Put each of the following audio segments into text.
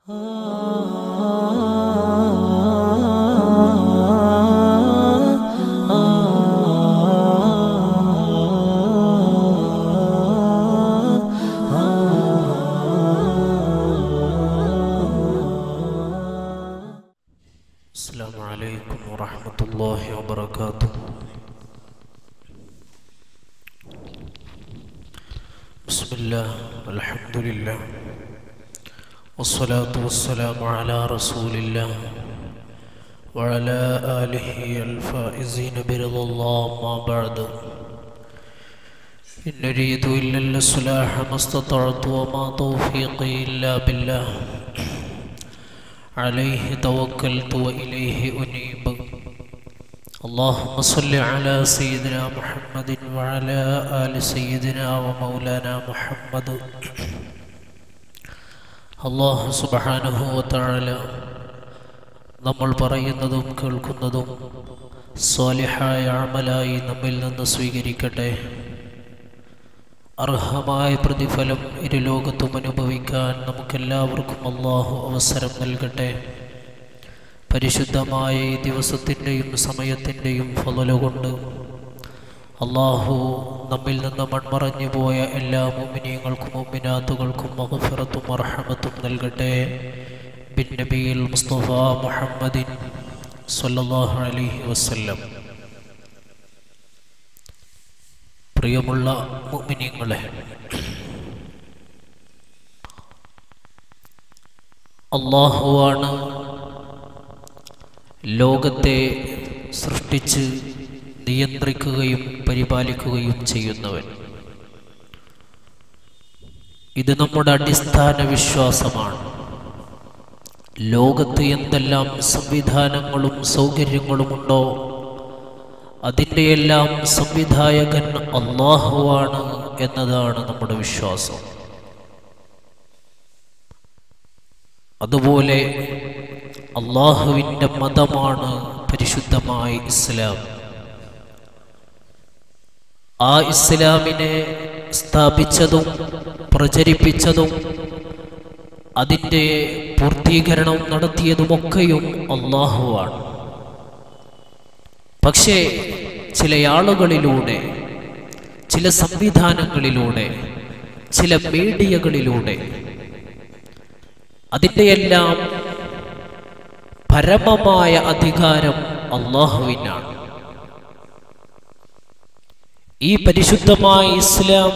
السلام عليكم ورحمة الله وبركاته بسم الله والحمد لله والصلاة والسلام على رسول الله وعلى آله الفائزين برضا الله ما بعد إن نريد إلا الإصلاح ما استطعت وما توفيقي إلا بالله عليه توكلت وإليه أنيب اللهم صل على سيدنا محمد وعلى آل سيدنا ومولانا محمد അള്ളാഹു സുബഹാനഹു വതആല നമ്മൾ പറയുന്നതും കേൾക്കുന്നതും സ്വാലിഹായ അമലായി നമ്മിൽ നിന്ന് സ്വീകരിക്കട്ടെ അർഹമായ പ്രതിഫലം ഇരു ലോകത്തും അനുഭവിക്കാൻ നമുക്കെല്ലാവർക്കും അള്ളാഹു അവസരം നൽകട്ടെ പരിശുദ്ധമായ ഈ ദിവസത്തിൻ്റെയും സമയത്തിൻ്റെയും ഫലലുകൊണ്ട് അള്ളാഹു നമ്മിൽ നിന്ന് മൺമറഞ്ഞു പോയ എല്ലാ മുമിനിയങ്ങൾക്കും മുമിനാത്തുകൾക്കും മഹഫിറത്തും അർഹമത്തും നൽകട്ടെ ബിൻ നബിയിൽ മുസ്തഫ മുഹമ്മദിൻ സല്ലല്ലാഹു അലൈഹി വസല്ലം പ്രിയമുള്ള മുഅ്മിനീങ്ങളെ അള്ളാഹുവാണ് ലോകത്തെ സൃഷ്ടിച്ച് നിയന്ത്രിക്കുകയും പരിപാലിക്കുകയും ചെയ്യുന്നവൻ ഇത് നമ്മുടെ അടിസ്ഥാന വിശ്വാസമാണ് ലോകത്ത് എന്തെല്ലാം സംവിധാനങ്ങളും സൗകര്യങ്ങളുമുണ്ടോ അതിൻ്റെ എല്ലാം സംവിധായകൻ അള്ളാഹുവാണ് എന്നതാണ് നമ്മുടെ വിശ്വാസം അതുപോലെ അള്ളാഹുവിൻ്റെ മതമാണ് പരിശുദ്ധമായ ഇസ്ലാം ആ ഇസ്ലാമിനെ സ്ഥാപിച്ചതും പ്രചരിപ്പിച്ചതും അതിൻ്റെ പൂർത്തീകരണം നടത്തിയതുമൊക്കെയും അള്ളാഹുവാണ് പക്ഷേ ചില ആളുകളിലൂടെ ചില സംവിധാനങ്ങളിലൂടെ ചില മീഡിയകളിലൂടെ അതിൻ്റെ എല്ലാം പരമമായ അധികാരം അള്ളാഹുവിനാണ് ഈ പരിശുദ്ധമായ ഇസ്ലാം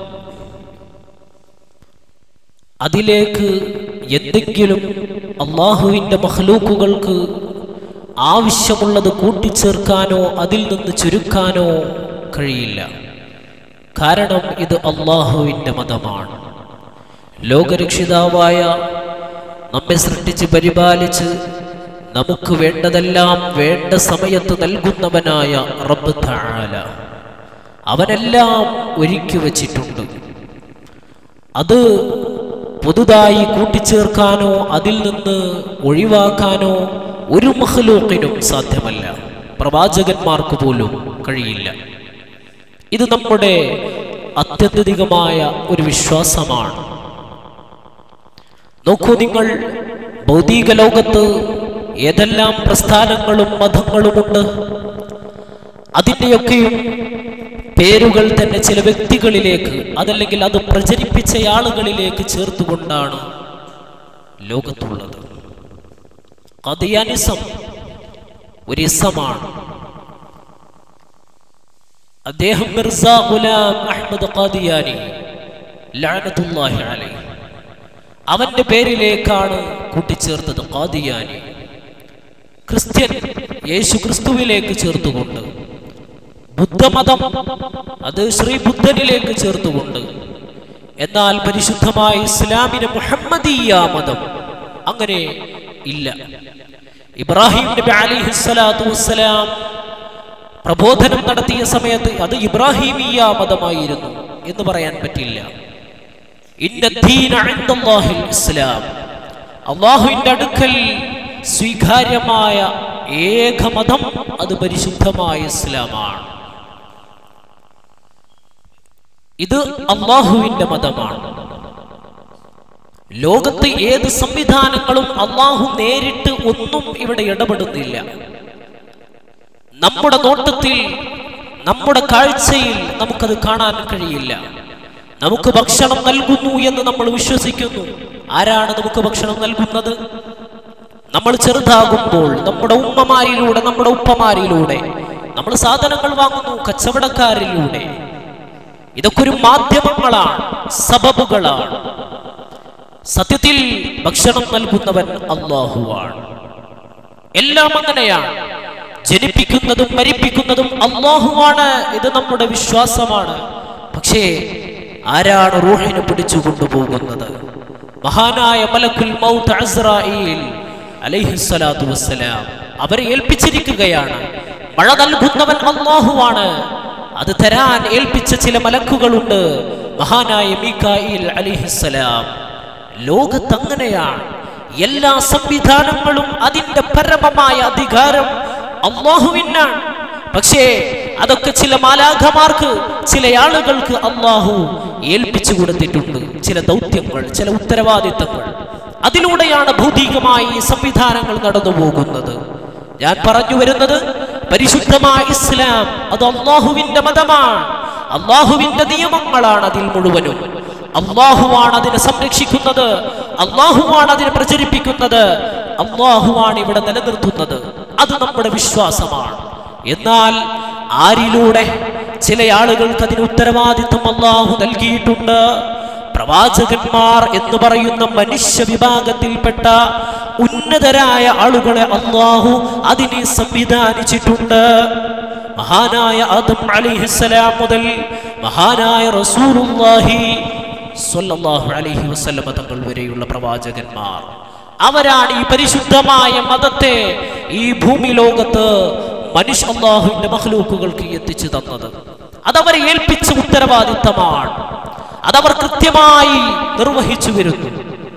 അതിലേക്ക് എന്തെങ്കിലും അള്ളാഹുവിൻ്റെ മഹ്ലൂക്കുകൾക്ക് ആവശ്യമുള്ളത് കൂട്ടിച്ചേർക്കാനോ അതിൽ നിന്ന് ചുരുക്കാനോ കഴിയില്ല കാരണം ഇത് അള്ളാഹുവിൻ്റെ മതമാണ് ലോകരക്ഷിതാവായ നമ്മെ സൃഷ്ടിച്ച് പരിപാലിച്ച് നമുക്ക് വേണ്ടതെല്ലാം വേണ്ട സമയത്ത് നൽകുന്നവനായ റബ്ബ് താല അവനെല്ലാം ഒരുക്കി വച്ചിട്ടുണ്ട് അത് പുതുതായി കൂട്ടിച്ചേർക്കാനോ അതിൽ നിന്ന് ഒഴിവാക്കാനോ ഒരു മഹലൂക്കിനും സാധ്യമല്ല പ്രവാചകന്മാർക്ക് പോലും കഴിയില്ല ഇത് നമ്മുടെ അത്യന്തികമായ ഒരു വിശ്വാസമാണ് നോക്കൂ നിങ്ങൾ ഭൗതിക ലോകത്ത് ഏതെല്ലാം പ്രസ്ഥാനങ്ങളും മതങ്ങളുമുണ്ട് അതിൻ്റെയൊക്കെയും പേരുകൾ തന്നെ ചില വ്യക്തികളിലേക്ക് അതല്ലെങ്കിൽ അത് പ്രചരിപ്പിച്ച ആളുകളിലേക്ക് ചേർത്തുകൊണ്ടാണ് ലോകത്തുള്ളത് കദിയാനിസം ഒരു ഇസമാണ് അദ്ദേഹം മിർസ ഗുലാം അഹമ്മദ് ഖാദിയാനി ലഅനത്തുല്ലാഹി അലൈഹി അവന്റെ പേരിലേക്കാണ് കൂട്ടിച്ചേർത്തത് ഖാദിയാനി ക്രിസ്ത്യൻ യേശു ക്രിസ്തുവിലേക്ക് ചേർത്തുകൊണ്ട് ബുദ്ധമതം അത് ശ്രീ ബുദ്ധനിലേക്ക് ചേർത്തുകൊണ്ട് എന്നാൽ പരിശുദ്ധമായ ഇസ്ലാമിന് മുഹമ്മദീയ മതം അങ്ങനെ ഇല്ല ഇബ്രാഹിം നബി അലിഹിസ്സലാത്തു വസ്സലാം പ്രബോധനം നടത്തിയ സമയത്ത് അത് ഇബ്രാഹിമീയ മതമായിരുന്നു എന്ന് പറയാൻ പറ്റില്ല ഇന്ന ദീന ഇൻദല്ലാഹിൽ ഇസ്ലാം അള്ളാഹുവിന്റെ അടുക്കൽ സ്വീകാര്യമായ ഏക മതം അത് പരിശുദ്ധമായ ഇസ്ലാമാണ് ഇത് അള്ളാഹുവിന്റെ മതമാണ് ലോകത്ത് ഏത് സംവിധാനങ്ങളും അള്ളാഹു നേരിട്ട് ഒന്നും ഇവിടെ ഇടപെടുന്നില്ല നമ്മുടെ നോട്ടത്തിൽ നമ്മുടെ കാഴ്ചയിൽ നമുക്കത് കാണാൻ കഴിയില്ല നമുക്ക് ഭക്ഷണം നൽകുന്നു എന്ന് നമ്മൾ വിശ്വസിക്കുന്നു ആരാണ് നമുക്ക് ഭക്ഷണം നൽകുന്നത് നമ്മൾ ചെറുതാകുമ്പോൾ നമ്മുടെ ഉമ്മമാരിലൂടെ നമ്മുടെ ഉപ്പമാരിലൂടെ നമ്മൾ സാധനങ്ങൾ വാങ്ങുന്നു കച്ചവടക്കാരിലൂടെ ഇതൊക്കെ ഒരു മാധ്യമങ്ങളാണ് സബബുകളാണ് സത്യത്തിൽ ഭക്ഷണം നൽകുന്നവൻ അള്ളാഹുവാണ് എല്ലാം അങ്ങനെയാണ് ജനിപ്പിക്കുന്നതും മരിപ്പിക്കുന്നതും അള്ളാഹുവാണ് ഇത് നമ്മുടെ വിശ്വാസമാണ് പക്ഷേ ആരാണ് റൂഹിനെ പിടിച്ചു കൊണ്ടുപോകുന്നത് മഹാനായ മലക്കുൽ മൗത്ത് അസ്രായിൽ അലൈഹിസ്സലാത്തു വസ്സലാം അവരെ ഏൽപ്പിച്ചിരിക്കുകയാണ് മഴ നൽകുന്നവൻ അള്ളാഹുവാണ് അത് തരാൻ ഏൽപ്പിച്ച ചില മലക്കുകളുണ്ട് മഹാനായ മീക്കായിൽ അലിഹിസ്സലാം ലോകത്ത് അങ്ങനെയാണ് എല്ലാ സംവിധാനങ്ങളും അതിന്റെ പരമമായ അധികാരം അള്ളാഹുവിനാണ് പക്ഷേ അതൊക്കെ ചില മാലാഖമാർക്ക് ചില ആളുകൾക്ക് അള്ളാഹു ഏൽപ്പിച്ചു കൊടുത്തിട്ടുണ്ട് ചില ദൗത്യങ്ങൾ ചില ഉത്തരവാദിത്തങ്ങൾ അതിലൂടെയാണ് ഭൗതികമായി ഈ സംവിധാനങ്ങൾ നടന്നു പോകുന്നത് ഞാൻ പറഞ്ഞു വരുന്നത് പരിശുദ്ധമായ ഇസ്ലാം അത് അള്ളാഹുവിന്റെ മതമാണ് അള്ളാഹുവിന്റെ നിയമങ്ങളാണ് അതിൽ മുഴുവനും അള്ളാഹുവാണ് അതിനെ സംരക്ഷിക്കുന്നത് അള്ളാഹുവാണ് അതിനെ പ്രചരിപ്പിക്കുന്നത് അള്ളാഹുവാണ് ഇവിടെ നിലനിർത്തുന്നത് അത് നമ്മുടെ വിശ്വാസമാണ് എന്നാൽ ആരിലൂടെ ചില ആളുകൾക്ക് അതിന് ഉത്തരവാദിത്വം അള്ളാഹു നൽകിയിട്ടുണ്ട് പ്രവാചകന്മാർ എന്ന് പറയുന്ന മനുഷ്യ വിഭാഗത്തിൽപ്പെട്ട ഉന്നതരായ ആളുകളെ അള്ളാഹു അതിനെ സംവിധാനിച്ചിട്ടുണ്ട് മഹാനായ ആദം അലിഹിസ്സലാം മുതൽ മഹാനായ റസൂലുള്ളാഹി സ്വല്ലല്ലാഹു അലൈഹി വസല്ലമ തങ്ങൾ വരെയുള്ള പ്രവാചകന്മാർ അവരാണ് ഈ പരിശുദ്ധമായ മതത്തെ ഈ ഭൂമി ലോകത്ത് മനുഷ്യ അള്ളാഹുവിന്റെ മഹ്ലൂക്കുകൾക്ക് എത്തിച്ചു തന്നത് അതവരെ ഏൽപ്പിച്ച ഉത്തരവാദിത്തമാണ് അതവർ കൃത്യമായി നിർവഹിച്ചു വരുന്നു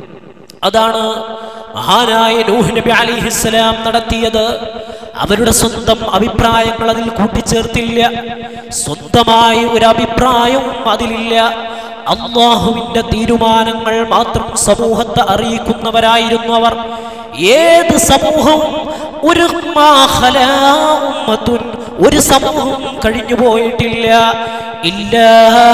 അതാണ് മഹാനായ നൂഹ് നബി അലിഹിസ്സലാം നടത്തിയത് അവരുടെ സ്വന്തം അഭിപ്രായങ്ങൾ അതിൽ കൂട്ടിച്ചേർത്തില്ല സ്വന്തമായി ഒരു അഭിപ്രായവും അതിലില്ല അള്ളാഹുവിന്റെ തീരുമാനങ്ങൾ മാത്രം സമൂഹത്തെ അറിയിക്കുന്നവരായിരുന്നു അവർ ഏത് സമൂഹവും ഒരു മാഹലാ ഉമ്മത്തുൻ ഒരു സമൂഹവും കഴിഞ്ഞു പോയിട്ടില്ല ഇല്ലാ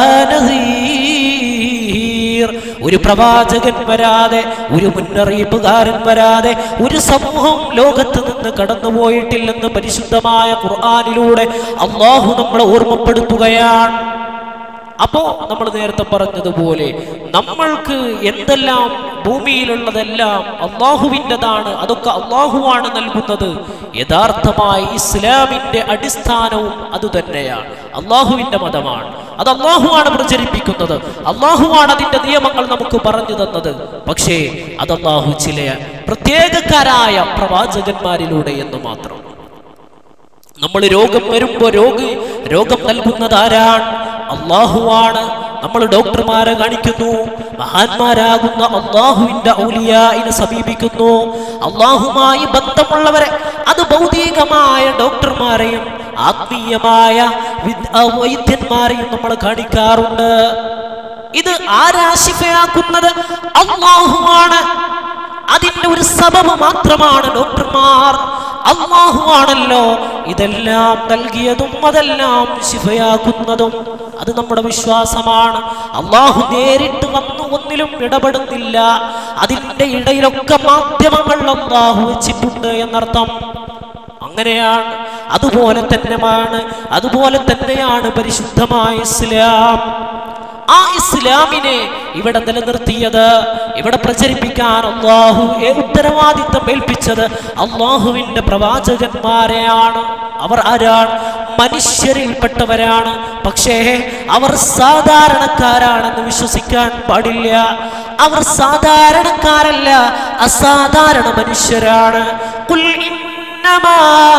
നദീർ ഒരു പ്രവാചകൻ വരാതെ ഒരു മുന്നറിയിപ്പുകാരൻ വരാതെ ഒരു സമൂഹം ലോകത്ത് നിന്ന് കടന്നുപോയിട്ടില്ലെന്ന് പരിശുദ്ധമായ ഖുർആാനിലൂടെ അള്ളാഹു നമ്മളെ ഓർമ്മപ്പെടുത്തുകയാണ് അപ്പോ നമ്മൾ നേരത്തെ പറഞ്ഞതുപോലെ നമ്മൾക്ക് എന്തെല്ലാം ഭൂമിയിലുള്ളതെല്ലാം അള്ളാഹുവിൻ്റെതാണ് അതൊക്കെ അള്ളാഹുവാണ് നൽകുന്നത് യഥാർത്ഥമായി ഇസ്ലാമിന്റെ അടിസ്ഥാനവും അതുതന്നെയാണ് അള്ളാഹുവിന്റെ മതമാണ് അത് അള്ളാഹുവാണ് പ്രചരിപ്പിക്കുന്നത് അള്ളാഹുവാണ് അതിന്റെ നിയമങ്ങൾ നമുക്ക് പറഞ്ഞു തന്നത് പക്ഷേ അത് അള്ളാഹു ചില പ്രത്യേകക്കാരായ പ്രവാചകന്മാരിലൂടെ എന്ന് മാത്രം നമ്മൾ രോഗം വരുമ്പോ രോഗി രോഗം നൽകുന്നത് ആരാണ് അള്ളാഹുവാണ് നമ്മൾ ഡോക്ടർമാരെ കാണിക്കുന്നു മഹാന്മാരാകുന്ന അള്ളാഹുവിന്റെ ഔലിയായിനെ സമീപിക്കുന്നു അള്ളാഹുമായി ബന്ധമുള്ളവരെ അത് ഭൗതികമായ ഡോക്ടർമാരെയും ആത്മീയമായ വിദ്- ആ വൈദ്യന്മാരെയും നമ്മൾ കാണിക്കാറുണ്ട് ഇത് ആരാശിഫയാക്കുന്നത് അള്ളാഹുവാണ് അതിന്റെ ഒരു സബബ് മാത്രമാണ് ഡോക്ടർമാർ അള്ളാഹുവാണല്ലോ ഇതെല്ലാം നൽകിയതും അതെല്ലാം ശിഫയാക്കുന്നതും അത് നമ്മുടെ വിശ്വാസമാണ് അള്ളാഹു നേരിട്ട് വന്നു ഒന്നിലും ഇടപെടുന്നില്ല അതിന്റെ ഇടയിലൊക്കെ മാധ്യമങ്ങൾ അള്ളാഹു വെച്ചിട്ടുണ്ട് എന്നർത്ഥം അങ്ങനെയാണ് അതുപോലെ തന്നെയാണ് അതുപോലെ തന്നെയാണ് പരിശുദ്ധമായ ഇസ്ലാം ആ ഇസ്ലാമിനെ ഇവിടെ നിലനിർത്തിയത് ഇവിടെ പ്രചരിപ്പിക്കാൻ അള്ളാഹു ഏ- ഉത്തരവാദിത്തം ഏൽപ്പിച്ചത് അള്ളാഹുവിന്റെ പ്രവാചകന്മാരെയാണ് അവർ ആരാണ് മനുഷ്യരിൽപ്പെട്ടവരാണ് പക്ഷേ അവർ സാധാരണക്കാരാണെന്ന് വിശ്വസിക്കാൻ പാടില്ല അവർ സാധാരണക്കാരല്ല അസാധാരണ മനുഷ്യരാണ് കുൽ ഇന്നമാ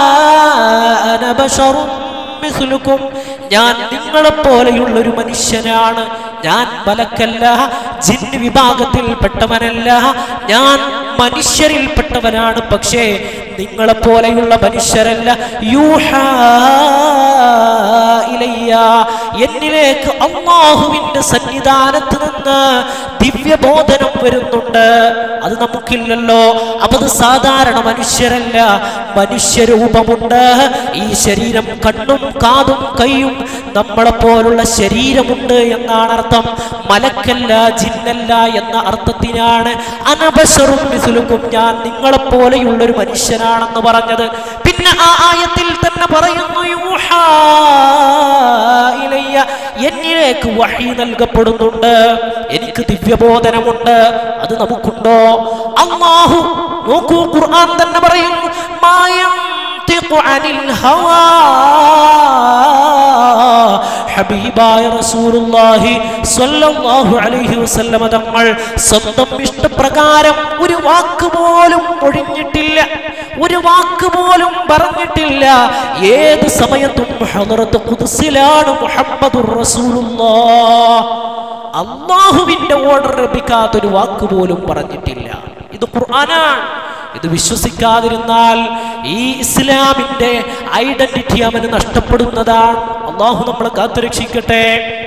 അന ബശറും മിസ്ലുക്കും ഞാൻ നിങ്ങളെ പോലെയുള്ള ഒരു മനുഷ്യനാണ് ഞാൻ മലക്കല്ല ജിന്ന് വിഭാഗത്തിൽപ്പെട്ടവനല്ല ഞാൻ മനുഷ്യരിൽപ്പെട്ടവനാണ് പക്ഷേ നിങ്ങളെപ്പോലെയുള്ള മനുഷ്യരല്ല യൂഹാ ഇലയ്യ എന്നിലേക്ക് അള്ളാഹുവിന്റെ സന്നിധാനത്ത് നിന്ന് ദിവ്യബോധനം വരുന്നുണ്ട് അത് നമുക്കില്ലല്ലോ അപ്പൊ അത് സാധാരണ മനുഷ്യരല്ല മനുഷ്യരൂപമുണ്ട് ഈ ശരീരം കണ്ണും കാതും കൈയും നമ്മളെ പോലുള്ള ശരീരമുണ്ട് എന്നാണ് അർത്ഥം മലക്കല്ല ജിന്നല്ല എന്ന അർത്ഥത്തിനാണ് അനബശറും മിസുലുക്കും ഞാൻ നിങ്ങളെ പോലെയുള്ള ഒരു മനുഷ്യനാണെന്ന് പറഞ്ഞത് പിന്നെ ആ ആയത്തിൽ തന്നെ പറയുന്നു യൂഹാ ഇലയ്യ എന്നിലേക്ക് വഹി നൽകപ്പെടുന്നുണ്ട് എനിക്ക് ദിവ്യബോധനമുണ്ട് അത് നമുക്കുണ്ടോ അള്ളാഹു നോക്കൂ ഖുർആൻ തന്നെ പറയുന്നു മായം അനിൽ ഹവാ ഹബീബായ റസൂലുള്ളാഹി സ്വല്ലല്ലാഹു അലൈഹി വസല്ലമ തങ്ങൾ സ്വന്തം ഇഷ്ടപ്രകാരം ഒരു വാക്ക് പോലും ഒഴിഞ്ഞിട്ടില്ല ഒരു വാക്ക് പോലും പറഞ്ഞിട്ടില്ല ഏത് സമയത്തും ഹദറത്ത് ഖുദ്സിലാണ് മുഹമ്മദുർ റസൂലുള്ളാഹ് അള്ളാഹുവിന്റെ ഓർഡർ ലഭിക്കാത്ത ഒരു വാക്ക് പോലും പറഞ്ഞിട്ടില്ല ഇത് ഖുർആനാണ് ഇത് വിശ്വസിക്കാതിരുന്നാൽ ഈ ഇസ്ലാമിന്റെ ഐഡന്റിറ്റി അവന് നഷ്ടപ്പെടുന്നതാണ് അള്ളാഹു നമ്മളെ കാത്തുരക്ഷിക്കട്ടെ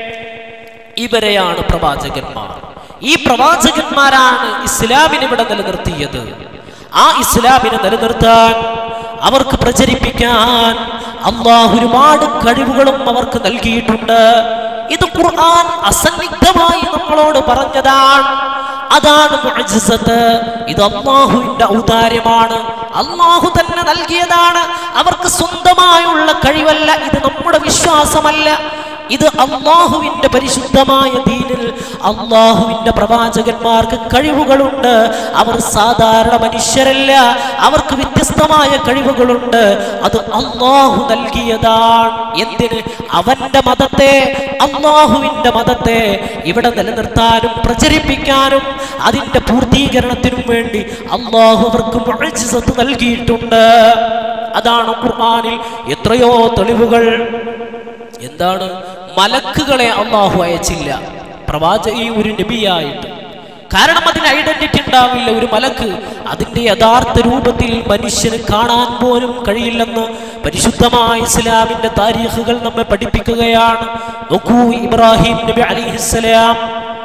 ഇവരെയാണ് പ്രവാചകന്മാർ ഈ പ്രവാചകന്മാരാണ് ഇസ്ലാമിനെ ഇവിടെ നിലനിർത്തിയത് ആ ഇസ്ലാമിനെ നിലനിർത്താൻ അവർക്ക് പ്രചരിപ്പിക്കാൻ അള്ളാഹു ഒരുപാട് കഴിവുകളും അവർക്ക് നൽകിയിട്ടുണ്ട് ഇത് ഖുർആൻ അസന്നിഗ്ധമായി നമ്മളോട് പറഞ്ഞതാണ് അതാണ് മുഅ്ജിസത്ത് ഇത് അള്ളാഹുവിന്റെ ഔദാര്യമാണ് അള്ളാഹു തന്നെ നൽകിയതാണ് അവർക്ക് സ്വന്തമായുള്ള കഴിവല്ല ഇത് നമ്മുടെ വിശ്വാസമല്ല ഇത് അള്ളാഹുവിന്റെ പരിശുദ്ധമായ ദീനിൽ അള്ളാഹുവിന്റെ പ്രവാചകന്മാർക്ക് കഴിവുകളുണ്ട് അവർ സാധാരണ മനുഷ്യരല്ല അവർക്ക് വ്യത്യസ്തമായ കഴിവുകളുണ്ട് അത് അള്ളാഹു നൽകിയതാണ് എന്തിന് അവന്റെ മതത്തെ അള്ളാഹുവിന്റെ മതത്തെ ഇവിടെ നിലനിർത്താനും പ്രചരിപ്പിക്കാനും അതിന്റെ പൂർത്തീകരണത്തിനും വേണ്ടി അള്ളാഹു അവർക്ക് മുഅ്ജിസത്ത് നൽകിയിട്ടുണ്ട് അതാണ് ഖുർആനിൽ എത്രയോ തെളിവുകൾ എന്താണ് മലക്കുകളെ അള്ളാഹു അയച്ചില്ല പ്രവാച ഈ ഒരു നബിയായിട്ട് കാരണം അതിന് ഐഡന്റിറ്റി ഉണ്ടാവില്ല ഒരു മലക്ക് അതിന്റെ യഥാർത്ഥ രൂപത്തിൽ മനുഷ്യന് കാണാൻ പോലും കഴിയില്ലെന്ന് പരിശുദ്ധമായ ഇസ്ലാമിന്റെ താരീഖുകൾ നമ്മെ പഠിപ്പിക്കുകയാണ് നോക്കൂ ഇബ്രാഹിം നബി അലിഹിസ്സലാം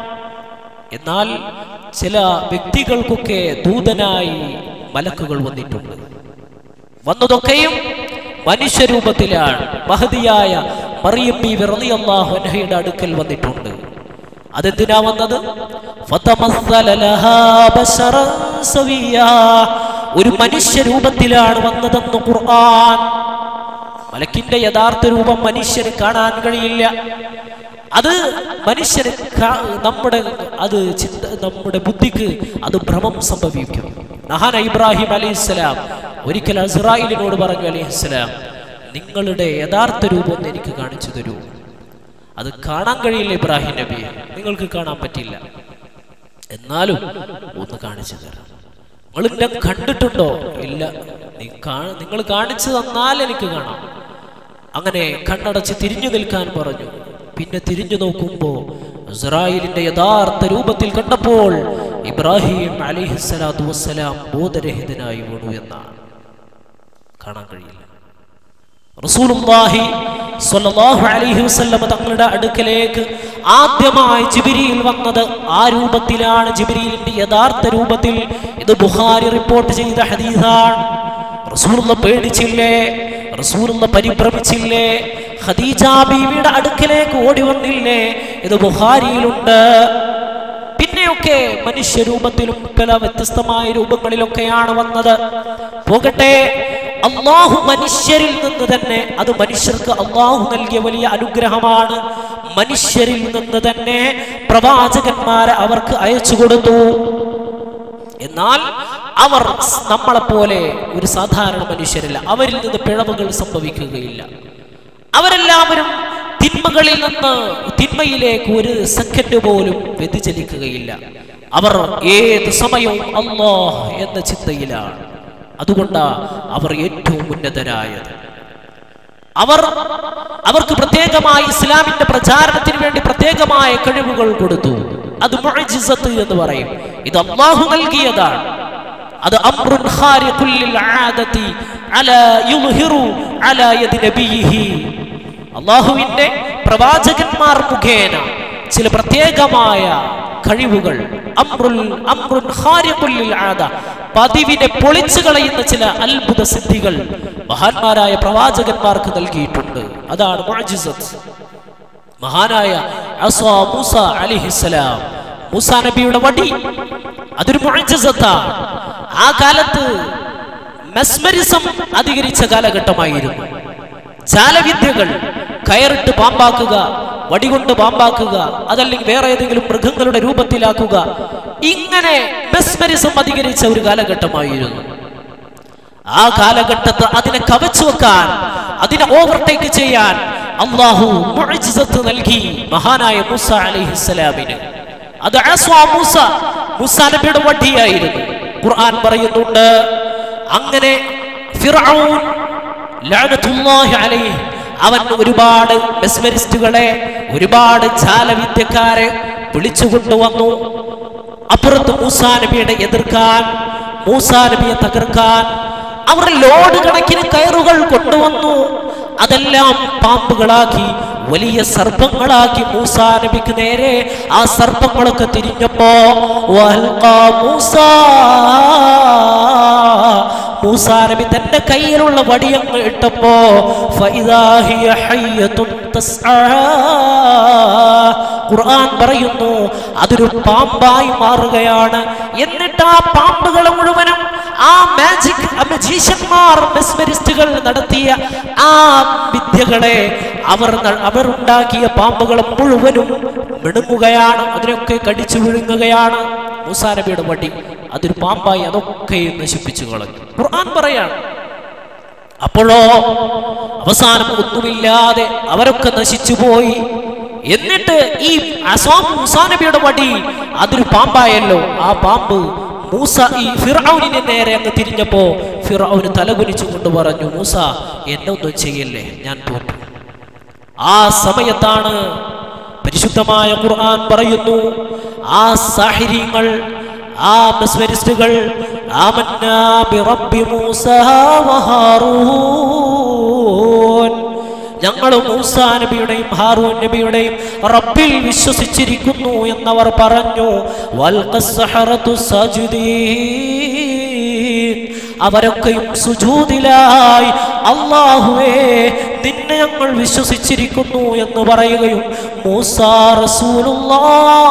എന്നാൽ ചില വ്യക്തികൾക്കൊക്കെ ദൂതനായി മലക്കുകൾ വന്നിട്ടുണ്ട് വന്നതൊക്കെയും മനുഷ്യരൂപത്തിലാണ് മഹതിയായ മറിയം ബി റളിയല്ലാഹു അൻഹയുടെ അടുക്കൽ വന്നിട്ടുണ്ട് അതെന്തിനാ വന്നത് ഫതമസ്സല ലഹാ ബശറൻ സവിയ്യാ. ഒരു മനുഷ്യരൂപത്തിലാണ് വന്നതെന്ന് ഖുർആൻ മലക്കിന്റെ യഥാർത്ഥ രൂപം മനുഷ്യന് കാണാൻ കഴിയില്ല അത് മനുഷ്യന് കാ- നമ്മുടെ അത് ചിന്ത നമ്മുടെ ബുദ്ധിക്ക് അത് ഭ്രമം സംഭവിക്കും നഹാന ഇബ്രാഹിം അലൈഹിസ്സലാം ഒരിക്കൽ അസ്രായിലിനോട് പറഞ്ഞു അലൈഹിസ്സലാം നിങ്ങളുടെ യഥാർത്ഥ രൂപം ഒന്ന് എനിക്ക് കാണിച്ചു തരൂ അത് കാണാൻ കഴിയില്ല ഇബ്രാഹിം നബിയെ നിങ്ങൾക്ക് കാണാൻ പറ്റില്ല എന്നാലും ഒന്ന് കാണിച്ചു തരാം നിങ്ങൾ എന്നെ കണ്ടിട്ടുണ്ടോ ഇല്ല നീ കാ- നിങ്ങൾ കാണിച്ചു തന്നാൽ എനിക്ക് കാണാം അങ്ങനെ കണ്ണടച്ച് തിരിഞ്ഞു നിൽക്കാൻ പറഞ്ഞു പിന്നെ തിരിഞ്ഞു നോക്കുമ്പോ ഇസ്രായേലിന്റെ യഥാർത്ഥ രൂപത്തിൽ കണ്ടപ്പോൾ ഇബ്രാഹിം അലിഹിസ്സലാത്തു വസ്സലാം ബോധരഹിതനായി വീണു എന്നാണ് കാണാൻ കഴിയില്ല റസൂലുള്ളാഹി സ്വല്ലല്ലാഹു അലൈഹി വസല്ലമ തങ്ങളുടെ അടുക്കലേക്ക് ആദ്യമായി ജിബ്രീൽ വന്നത് ആ രൂപത്തിലാണ് ജിബ്രീലിന്റെ യഥാർത്ഥ രൂപത്തിൽ ഇത് ബുഖാരി റിപ്പോർട്ട് ചെയ്ത ഹദീസാണ് റസൂലുള്ള പേടിച്ചില്ലേ റസൂലുള്ള പരിഭ്രമിച്ചില്ലേ ഖദീജ ബീവിയുടെ അടുക്കലേക്ക് ഓടി വന്നില്ലേ ഇത് ബുഖാരിയിലുണ്ട് പിന്നെയൊക്കെ മനുഷ്യരൂപത്തിലും പല വ്യത്യസ്തമായ രൂപങ്ങളിലൊക്കെയാണ് വന്നത് പോകട്ടെ അള്ളാഹു മനുഷ്യരിൽ നിന്ന് തന്നെ അത് മനുഷ്യർക്ക് അള്ളാഹു നൽകിയ വലിയ അനുഗ്രഹമാണ് മനുഷ്യരിൽ നിന്ന് തന്നെ പ്രവാചകന്മാരെ അവർക്ക് അയച്ചു കൊടുത്തു എന്നാൽ അവർ നമ്മളെപ്പോലെ ഒരു സാധാരണ മനുഷ്യരല്ല അവരിൽ നിന്ന് പിഴവുകൾ സംഭവിക്കുകയില്ല അവരെല്ലാവരും തിന്മകളിൽ നിന്ന് തിന്മയിലേക്ക് ഒരു സെക്കൻഡ് പോലും വ്യതിചലിക്കുകയില്ല അവർ ഏത് സമയവും അള്ളാഹ് എന്ന ചിന്തയിലാണ് അതുകൊണ്ടാ അവർ ഏറ്റവും ഉന്നതരായത് അവർ അവർക്ക് പ്രത്യേകമായി ഇസ്ലാമിന്റെ പ്രചാരണത്തിന് വേണ്ടി പ്രത്യേകമായ കഴിവുകൾ കൊടുത്തു അത് മുഅ്ജിസത്ത് എന്ന് പറയും ഇത് അള്ളാഹു നൽകിയതാണ് അത് അംറുൻ ഖാരിഖുൽ ലിൽ ആദതി അലാ യുൽഹിറു അലാ യദി നബിയിഹി അള്ളാഹുവിന്റെ പ്രവാചകന്മാർ മുഖേന ചില പ്രത്യേകമായ കഴിവുകൾ അമ്രുൽ അമ്രുൻ ഖാരിഖുൽ ലിൽ ആദ പതിവിനെ പൊളിച്ചു കളയുന്ന ചില അത്ഭുത സിദ്ധികൾ മഹാന്മാരായ പ്രവാചകന്മാർക്ക് നൽകിയിട്ടുണ്ട് അതാണ് മുഅ്ജിസത്ത് മഹാനായ അസ്വാ മൂസ അലിഹിസലാം മൂസ നബിയുടെ വടി അതൊരു മുഅ്ജിസത്താണ് ആ കാലത്ത് മെസ്മരിസം അധികരിച്ച കാലഘട്ടമായിരുന്നു ജാലവിദ്യകൾ കയറിട്ട് പാമ്പാക്കുക വടികൊണ്ട് പാമ്പാക്കുക അതല്ലെങ്കിൽ വേറെ ഏതെങ്കിലും മൃഗങ്ങളുടെ രൂപത്തിലാക്കുക ഇങ്ങനെ മെസ്മരിസം അധികരിച്ച ഒരു കാലഘട്ടമായിരുന്നു ആ കാലഘട്ടത്ത് അതിനെ കവച്ചു വെക്കാൻ അതിനെ ഓവർടേക്ക് ചെയ്യാൻ അള്ളാഹു മുഅ്ജിസത്ത് നൽകി മഹാനായ മൂസ അലൈഹിസ്സലാമിന് അത് അസ്വാ മൂസ മൂസ നബിയുടെ വടിയായിരുന്നു ഖുർആൻ പറയുന്നുണ്ട് അങ്ങനെ ഫിർഔൻ ലഅനത്തുല്ലാഹി അലൈഹി അവൻ ഒരുപാട് മെസ്മരിസ്റ്റുകളെ ഒരുപാട് ജാലവിദ്യക്കാരെ വിളിച്ചു കൊണ്ടുവന്നു അപ്പുറത്ത് മൂസാ നബിയുടെ എതിർക്കാൻ മൂസാ നബിയെ തകർക്കാൻ അവർ ലോഡ് കണക്കിന് കയറുകൾ കൊണ്ടുവന്നു അതെല്ലാം പാമ്പുകളാക്കി വലിയ സർപ്പങ്ങളാക്കി മൂസാ നബിക്ക് നേരെ ആ സർപ്പങ്ങളൊക്കെ തിരിഞ്ഞപ്പോ വൽഖാ മൂസാ മൂസാ നബി തന്റെ കയ്യിലുള്ള വടിയങ്ങ് ഇട്ടപ്പോ ഫഇദാ ഹിയ ഹയ്യത്തുൻ തസ്ആ. ഖുർആൻ പറയുന്നു അതൊരു പാമ്പായി മാറുകയാണ് എന്നിട്ട് ആ പാമ്പുകളെ മുഴുവനും ആ മാജിക് മജീഷ്യന്മാർ മെസ്മരിസ്റ്റുകൾ നടത്തിയ ആ വിദ്യകളെ അവർ ന- അവർ ഉണ്ടാക്കിയ പാമ്പുകളെ മുഴുവനും മിണുങ്ങുകയാണ് അതിനൊക്കെ കടിച്ചു വിഴുങ്ങുകയാണ് മൂസാ നബിയുടെ വടി അതൊരു പാമ്പായി അതൊക്കെ നശിപ്പിച്ചു കളഞ്ഞു ഖുർആൻ പറയാണ് അപ്പോഴോ അവസാനം ഒന്നുമില്ലാതെ അവരൊക്കെ നശിച്ചുപോയി എന്നിട്ട് ഈ അസ്വാം മൂസാ നബിയുടെ വടി അതൊരു പാമ്പായല്ലോ ആ പാമ്പ് മൂസ ഈ ഫിറൌനിനെ നേരെ അങ്ങ് തിരിഞ്ഞപ്പോ ഫിറൌന് തലകുനിച്ചു കൊണ്ട് പറഞ്ഞു മൂസ എന്നെ ഒന്നും ചെയ്യല്ലേ ഞാൻ തോറ്റു ആ സമയത്താണ് പരിശുദ്ധമായ ഖുർആൻ പറയുന്നു ആ സാഹിര്യങ്ങൾ ആ മെസ്മരിസ്റ്റുകൾ ആമന്നാ ബിറബ്ബി മൂസ വഹാറൂൻ ഞങ്ങൾ മൂസാ നബിയുടെയും ഹാറൂൻ നബിയുടെയും റബ്ബിൽ വിശ്വസിച്ചിരിക്കുന്നു എന്നവർ പറഞ്ഞു വൽഖസ്സഹറത്തു സജിദീൻ അവരൊക്കെയും സുജൂദിലായി അള്ളാഹുവേ നിന്നെ ഞങ്ങൾ വിശ്വസിച്ചിരിക്കുന്നു എന്ന് പറയുകയും മൂസാ റസൂലുള്ളാ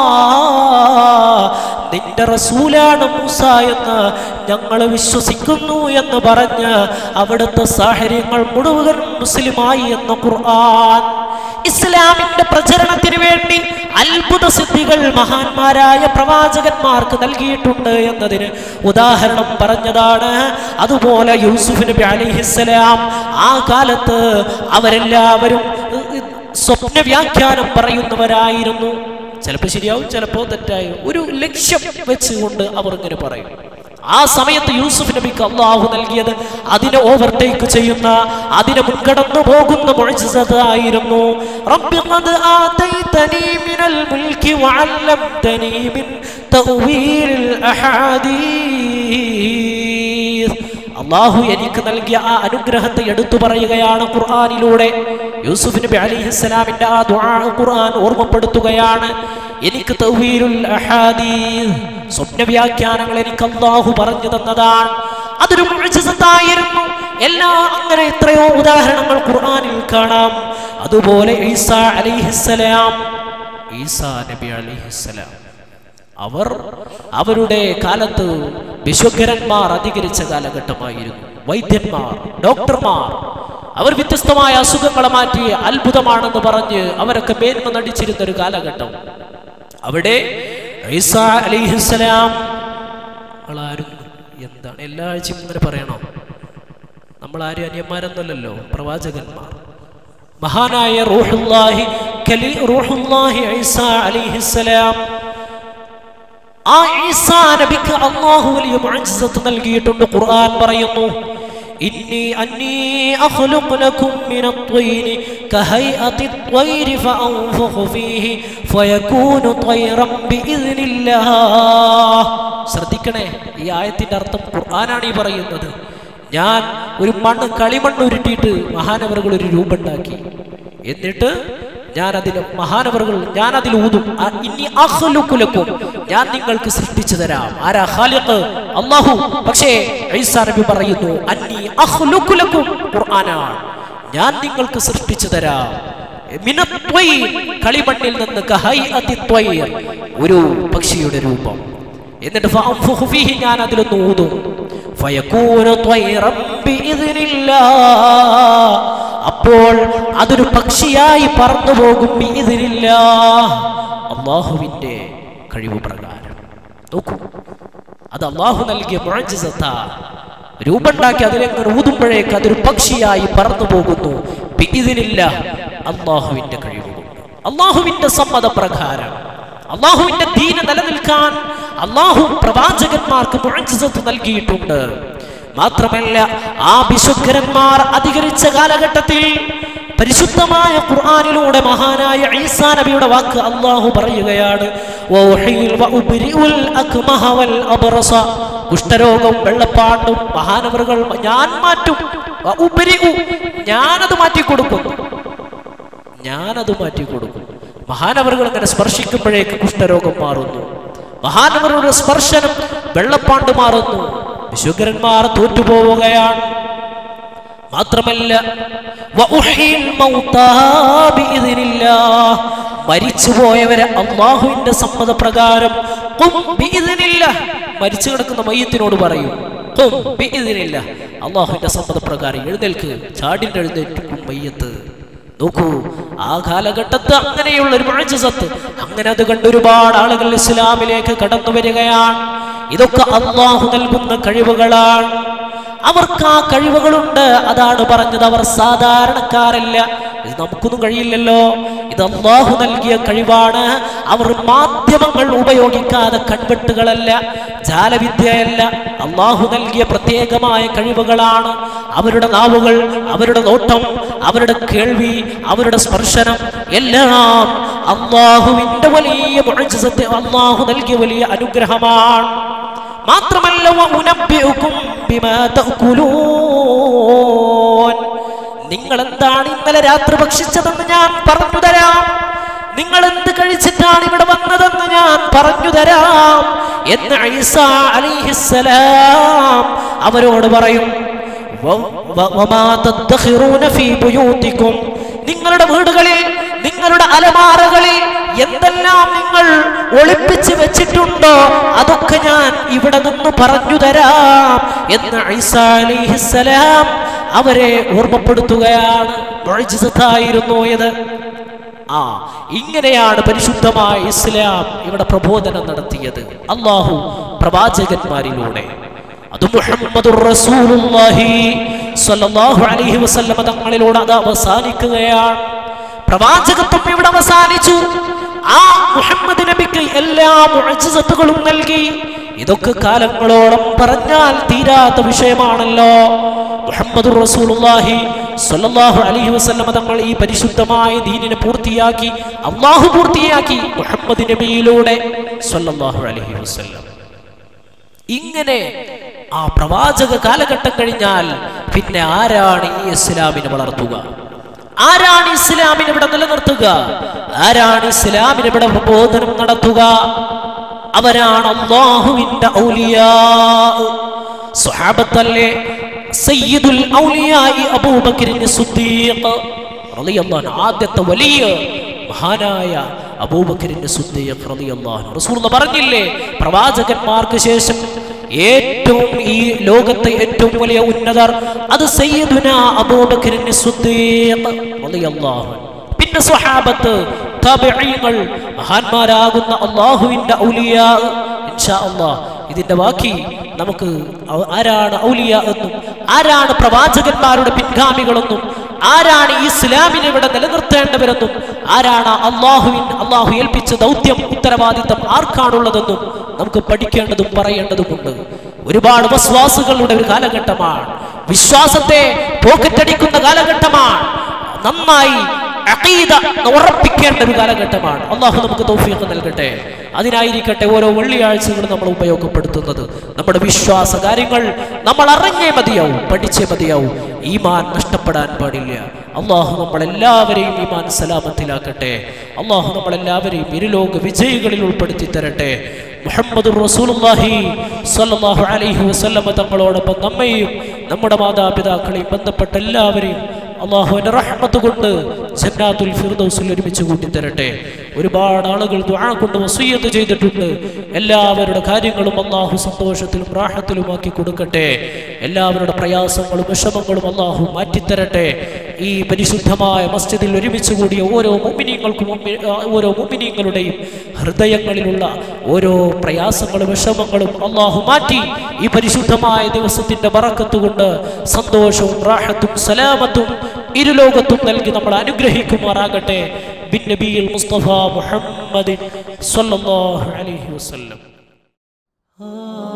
നിന്റെ റസൂലാണ് മൂസ എന്ന് ഞങ്ങൾ വിശ്വസിക്കുന്നു എന്ന് പറഞ്ഞ് അവിടുത്തെ സാഹചര്യങ്ങൾ മുഴുവൻ മുസ്ലിമായി എന്ന ഖുർആൻ ഇസ്ലാമിന്റെ പ്രചരണത്തിന് വേണ്ടി അത്ഭുത സിദ്ധികൾ മഹാന്മാരായ പ്രവാചകന്മാർക്ക് നൽകിയിട്ടുണ്ട് എന്നതിന് ഉദാഹരണം പറഞ്ഞതാണ് അതുപോലെ യൂസുഫ് നബി അലിഹിസ്സലാം ആ കാലത്ത് അവരെല്ലാവരും ഇ- സ്വപ്ന വ്യാഖ്യാനം പറയുന്നവരായിരുന്നു ചിലപ്പോൾ ശരിയാവും ചിലപ്പോൾ തെറ്റായും ഒരു ലക്ഷ്യം വെച്ചുകൊണ്ട് അവർ ഇങ്ങനെ പറയും ആ സമയത്ത് യൂസുഫ് നബിക്ക് അള്ളാഹു നൽകിയത് അതിനെ ഓവർടേക്ക് ചെയ്യുന്ന അതിനെ മുൻകടന്നു പോകുന്ന മുഅ്ജിസത്തായിരുന്നു റബ്ബി ഖദ് ആതൈതനി മിനൽ മുൽക്കി വഅല്ലംതനി മിൻ തഅ്വീലിൽ അഹാദീസ് അള്ളാഹു എനിക്ക് നൽകിയ ആ അനുഗ്രഹത്തെ എടുത്തു പറയുകയാണ് ഖുർആനിലൂടെ യൂസുഫ് നബി അലിഹിസ്സലാമിന്റെ ആ ദുആ ഖുർആൻ ഓർമ്മപ്പെടുത്തുകയാണ് എനിക്ക് തൗഹീലുൽ അഹാദീസ് സ്വപ്ന വ്യാഖ്യാനങ്ങൾ എനിക്ക് അള്ളാഹു പറഞ്ഞു തന്നതാണ് അതൊരു മുഅ്ജിസത്തായിരുന്നു എല്ലാ അങ്ങനെ എത്രയോ ഉദാഹരണങ്ങൾ ഖുർആനിൽ കാണാം അതുപോലെ ഈസാ അലിഹിസ്സലാം ഈസാ നബി അലിഹിസ്സലാം അവർ അവരുടെ കാലത്ത് വിശ്വകരന്മാർ അധികരിച്ച കാലഘട്ടമായിരുന്നു വൈദ്യന്മാർ ഡോക്ടർമാർ അവർ വ്യത്യസ്തമായ അസുഖങ്ങളെ മാറ്റി അത്ഭുതമാണെന്ന് പറഞ്ഞ് അവരൊക്കെ മേന്മ നടിച്ചിരുന്ന ഒരു കാലഘട്ടം അവിടെ ഈസാ അലിഹിസ്സലാം ആരും എന്താണ് എല്ലാ ആഴ്ചയും ഇങ്ങനെ പറയണോ നമ്മൾ ആരും അന്യന്മാരൊന്നുമല്ലല്ലോ പ്രവാചകന്മാർ മഹാനായ റൂഹുല്ലാഹി കലി റൂഹുല്ലാഹി ഈസാ അലിഹിസ്സലാം ആ ഈസാ നബിക്ക് അള്ളാഹു വലിയ മുഅ്ജിസത്ത് നൽകിയിട്ടുണ്ട് ഖുർആൻ പറയുന്നു إني أني أخلق لكم من الطين كهيئة الطير فأنفخ فيه فيكون طيرا بإذن الله ശ്രദ്ധിക്കണേ ഈ ആയത്തിന്റെ അർത്ഥം ഖുർആനാണ് ഈ പറയുന്നത് ഞാൻ ഒരു മണ്ണ് കളിമണ്ണ് ഉരുട്ടിയിട്ട് മഹാനവറുകൾ ഒരു രൂപമുണ്ടാക്കി എന്നിട്ട് ഞാൻ അതിൽ മഹാനവറുകൾ ഞാൻ അതിൽ ഊതും ആ ഇനി അഹ്ലുക്കുലക്കും ഞാൻ നിങ്ങൾക്ക് സൃഷ്ടിച്ചു തരാം ആരാ ഖാലിഖ് അല്ലാഹു പക്ഷേ ഈസാ നബി പറയുന്നു അന്നി അഹ്ലുക്കുലക്കും ഖുർആനാണ് ഞാൻ നിങ്ങൾക്ക് സൃഷ്ടിച്ചു തരാം മിനത്വയ് കളിമണ്ണിൽ നിന്ന് കഹൈഅത്തി ത്വയ്ർ ഒരു പക്ഷിയുടെ രൂപം എന്നിട്ട് ഫഅൻഫുഖു ഫീഹി ഞാൻ അതിലൊന്ന് ഊതും ഫയകൂനു ത്വയ്റൻ ബിഇذനില്ലാഹ് അപ്പോൾ അതൊരു പക്ഷിയായി പറന്നു പോകും ബിഇذനില്ലാഹ് അള്ളാഹുവിന്റെ കഴിവ് പ്രകാരം നോക്കൂ അത് അള്ളാഹു നൽകിയ മുഴജിസത്താ രൂപണ്ടാക്കി അതിലെങ്ങനെ ഊതുമ്പോഴേക്ക് അതൊരു പക്ഷിയായി പറന്നു പോകുന്നു ബിഇذനില്ല അള്ളാഹുവിന്റെ കഴിവ് കൊണ്ട് അള്ളാഹുവിന്റെ സമ്മതപ്രകാരം അള്ളാഹുവിന്റെ ദീന നിലനിൽക്കാൻ അള്ളാഹു പ്രവാചകന്മാർക്ക് മുഴജിസത്ത് നൽകിയിട്ടുണ്ട് മാത്രമല്ല ആ വിശുദ്ധരന്മാർ അധികരിച്ച കാലഘട്ടത്തിൽ പരിശുദ്ധമായ ഖുർആനിലൂടെ മഹാനായ ഈസാ നബിയുടെ വാക്ക് അള്ളാഹു പറയുകയാണ് വൗഹീൽ വഉബ്രിഉൽ അക്മഹ വൽ അബ്റസ കുഷ്ഠരോഗം വെള്ളപ്പാണ്ടും മഹാനവറുകൾ ഞാൻ മാറ്റും വഉബ്രിഉ ഞാനത് മാറ്റി കൊടുക്കും ഞാനത് മാറ്റി കൊടുക്കും മഹാനവറുകൾ അങ്ങനെ സ്പർശിക്കുമ്പോഴേക്ക് കുഷ്ഠരോഗം മാറുന്നു മഹാനവറുടെ സ്പർശനം വെള്ളപ്പാണ്ട് മാറുന്നു വിശുദ്ധരന്മാർ തോറ്റുപോവുകയാണ് മാത്രമല്ല വഉഹീൽ മൗതാ ബിഇذനില്ലാഹ്. മരിച്ചുപോയവരെ അള്ളാഹുവിന്റെ സമ്മതപ്രകാരം ഖും ബിഇذനില്ലാഹ്. മരിച്ചു കിടക്കുന്ന മയ്യത്തിനോട് പറയും ഖും ബിഇذനില്ലാഹ്. അള്ളാഹുവിന്റെ സമ്മതപ്രകാരം എഴുന്നേൽക്ക് ചാടിന്റെ എഴുന്നേൽക്കും മയ്യത്ത് നോക്കൂ ആ കാലഘട്ടത്ത് അങ്ങനെയുള്ള ഒരു മുഴജസത്ത് അങ്ങനെ അത് കണ്ട് ഒരുപാട് ആളുകൾ ഇസ്ലാമിലേക്ക് കടന്നു വരികയാണ് ഇതൊക്കെ അള്ളാഹു നൽകുന്ന കഴിവുകളാണ് അവർക്ക് ആ കഴിവുകളുണ്ട് അതാണ് പറഞ്ഞത് അവർ സാധാരണക്കാരല്ല ഇത് നമുക്കൊന്നും കഴിയില്ലല്ലോ ഇത് അള്ളാഹു നൽകിയ കഴിവാണ് അവർ മാധ്യമങ്ങൾ ഉപയോഗിക്കാതെ കൺവെട്ടുകളല്ല ജാലവിദ്യയല്ല അള്ളാഹു നൽകിയ പ്രത്യേകമായ കഴിവുകളാണ് അവരുടെ നാവുകൾ അവരുടെ നോട്ടം അവരുടെ കേൾവി അവരുടെ സ്പർശനം എല്ലാം അള്ളാഹുവിന്റെ വലിയ മുഴജസത്തെ അള്ളാഹു നൽകിയ വലിയ അനുഗ്രഹമാണ് മാത്രമല്ല വഉനബ്ബിഉകും ബിമാ തഅകുലൂൻ നിങ്ങൾ എന്താണ് ഇന്നലെ രാത്രി ഭക്ഷിച്ചതെന്ന് ഞാൻ പറഞ്ഞു തരാം നിങ്ങൾ എന്ത് കഴിച്ചിട്ടാണ് ഇവിടെ വന്നതെന്ന് ഞാൻ പറഞ്ഞു തരാം എന്ന് ഈസ അലൈഹിസ്സലാം അവരോട് പറയും വ- വ- വമാ തദ്ഖിറൂന ഫീ ബുയൂതികും നിങ്ങളുടെ വീടുകളിൽ നിങ്ങളുടെ അലമാറകളിൽ എന്തെല്ലാം നിങ്ങൾ ഒളിപ്പിച്ച് വെച്ചിട്ടുണ്ടോ അതൊക്കെ ഞാൻ ഇവിടെ നിന്ന് പറഞ്ഞു തരാം എന്ന് ഈസാ അലിഹിസലാം അവരെ ഓർമ്മപ്പെടുത്തുകയാണ് മുഅ്ജിസത്തായിരുന്നു ഇത് ആ ഇങ്ങനെയാണ് പരിശുദ്ധമായ ഇസ്ലാം ഇവിടെ പ്രബോധനം നടത്തിയത് അള്ളാഹു പ്രവാചകന്മാരിലൂടെ അത് മുഹമ്മദുർ റസൂലുള്ളാഹി സ്വല്ലല്ലാഹു അലൈഹി വസല്ലമ തങ്ങളിലൂടെ അത് അവസാനിക്കുകയാണ് പ്രവാചകത്വം ഇവിടെ അവസാനിച്ചു ആ മുഹമ്മദ് നബിക്ക് എല്ലാ മുഅ്ജിസത്തുകളും നൽകി ഇതൊക്കെ കാലങ്ങളോളം പറഞ്ഞാൽ തീരാത്ത വിഷയമാണല്ലോ മുഹമ്മദ് റസൂലുള്ളാഹി സ്വല്ലല്ലാഹു അലൈഹി വസല്ലമ തങ്ങൾ ഈ പരിശുദ്ധമായ ദീനിനെ പൂർത്തിയാക്കി അള്ളാഹു പൂർത്തിയാക്കി മുഹമ്മദ് നബിയിലൂടെ സ്വല്ലല്ലാഹു അലൈഹി വസല്ലം ഇങ്ങനെ ആ പ്രവാചക കാലഘട്ടം കഴിഞ്ഞാൽ പിന്നെ ആരാണ് ഈ ഇസ്ലാമിനെ വളർത്തുക ആരാണ് ഇസ്ലാമിനെ ഇവിടെ നിലനിർത്തുക ആരാണ് ഇസ്ലാമിനെ ഇവിടെ പ്രബോധനം നടത്തുക അവരാണ് അള്ളാഹുവിന്റെ ഔലിയാ സ്വഹാബത്തല്ലേ സയ്യിദുൽ ഔലിയായി അബൂബക്കറിന് സുദ്ദീഖ് റളിയല്ലാഹു അൻഹു ആദ്യത്തെ വലിയ മഹാനായ അബൂബക്കറിന്റെ സുദ്ദീഖ് റളിയല്ലാഹു അൻഹു റസൂൽ പറഞ്ഞില്ലേ പ്രവാചകന്മാർക്ക് ശേഷം ഏറ്റവും ഈ ലോകത്തെ ഏറ്റവും വലിയ ഉന്നതർ അത് സയ്യിദുന അബൂബക്കറിന്റെ സുദ്ദീഖ് റളിയല്ലാഹു അൻഹു പിന്നെ സ്വഹാബത്ത് താബിഈങ്ങൾ മഹാന്മാരാകുന്ന അള്ളാഹുവിന്റെ ഔലിയാ ഇൻഷാ അല്ലാഹ് ഇതിന്റെ ബാക്കി നമുക്ക് ഔ- ആരാണ് ഔലിയ എന്നും ആരാണ് പ്രവാചകന്മാരുടെ പിൻഗാമികളെന്നും ആരാണ് ഈ ഇസ്ലാമിനെ ഇവിടെ നിലനിർത്തേണ്ടവരെന്നും ആരാണ് അള്ളാഹുവിൻ അള്ളാഹു ഏൽപ്പിച്ച ദൗത്യം ഉത്തരവാദിത്തം ആർക്കാണുള്ളതെന്നും നമുക്ക് പഠിക്കേണ്ടതും പറയേണ്ടതുമുണ്ട് ഒരുപാട് വസ്വാസുകളുടെ ഒരു കാലഘട്ടമാണ് വിശ്വാസത്തെ പോക്കറ്റടിക്കുന്ന കാലഘട്ടമാണ് നന്നായി അഖീദ ഉറപ്പിക്കേണ്ട ഒരു കാലഘട്ടമാണ് അള്ളാഹു നമുക്ക് തൗഫീഖ് നൽകട്ടെ അതിനായിരിക്കട്ടെ ഓരോ വെള്ളിയാഴ്ചകളും നമ്മൾ ഉപയോഗപ്പെടുത്തുന്നത് നമ്മുടെ വിശ്വാസ കാര്യങ്ങൾ നമ്മൾ അറിഞ്ഞേ മതിയാവും പഠിച്ചേ മതിയാവും ഈമാൻ നഷ്ടപ്പെടാൻ പാടില്ല അള്ളാഹു നമ്മളെല്ലാവരെയും ഈമാൻ സലാമത്തിലാക്കട്ടെ അള്ളാഹു നമ്മളെല്ലാവരെയും ഇരുലോക വിജയികളിൽ ഉൾപ്പെടുത്തി തരട്ടെ മുഹമ്മദ് റസൂലുള്ളാഹി സ്വല്ലല്ലാഹു അലൈഹി വസല്ലമ തങ്ങളോടൊപ്പം നമ്മെയും നമ്മുടെ മാതാപിതാക്കളെയും ബന്ധപ്പെട്ട എല്ലാവരെയും അള്ളാഹുവിന്റെ റഹ്മത്ത് കൊണ്ട് ജന്നാത്തുൽ ഫിർദൗസിൽ ഒരുമിച്ച് കൂട്ടിത്തരട്ടെ ഒരുപാട് ആളുകൾ ദുആ കൊണ്ട് വസീയത്ത് ചെയ്തിട്ടുണ്ട് എല്ലാവരുടെ കാര്യങ്ങളും അള്ളാഹു സന്തോഷത്തിലും റാഹത്തിലുമാക്കി കൊടുക്കട്ടെ എല്ലാവരുടെ പ്രയാസങ്ങളും വിഷമങ്ങളും അള്ളാഹു മാറ്റിത്തരട്ടെ ഈ പരിശുദ്ധമായ മസ്ജിദിൽ ഒരുമിച്ച് കൂടിയ ഓരോ മുമിനിങ്ങൾക്കും മുമ്മി- ആ, ഓരോ മുമിനിങ്ങളുടെയും ഹൃദയങ്ങളിലുള്ള ഓരോ പ്രയാസങ്ങളും വിഷമങ്ങളും അള്ളാഹു മാറ്റി ഈ പരിശുദ്ധമായ ദിവസത്തിന്റെ ബറക്കത്ത് കൊണ്ട് സന്തോഷവും റാഹത്തും സലാമത്തും ഇരുലോകത്തും നൽകി നമ്മൾ അനുഗ്രഹിക്കുമാറാകട്ടെ ബിൻ നബിയിൽ മുസ്തഫ മുഹമ്മദിൻ സ്വല്ലല്ലാഹു അലൈഹി വസല്ലം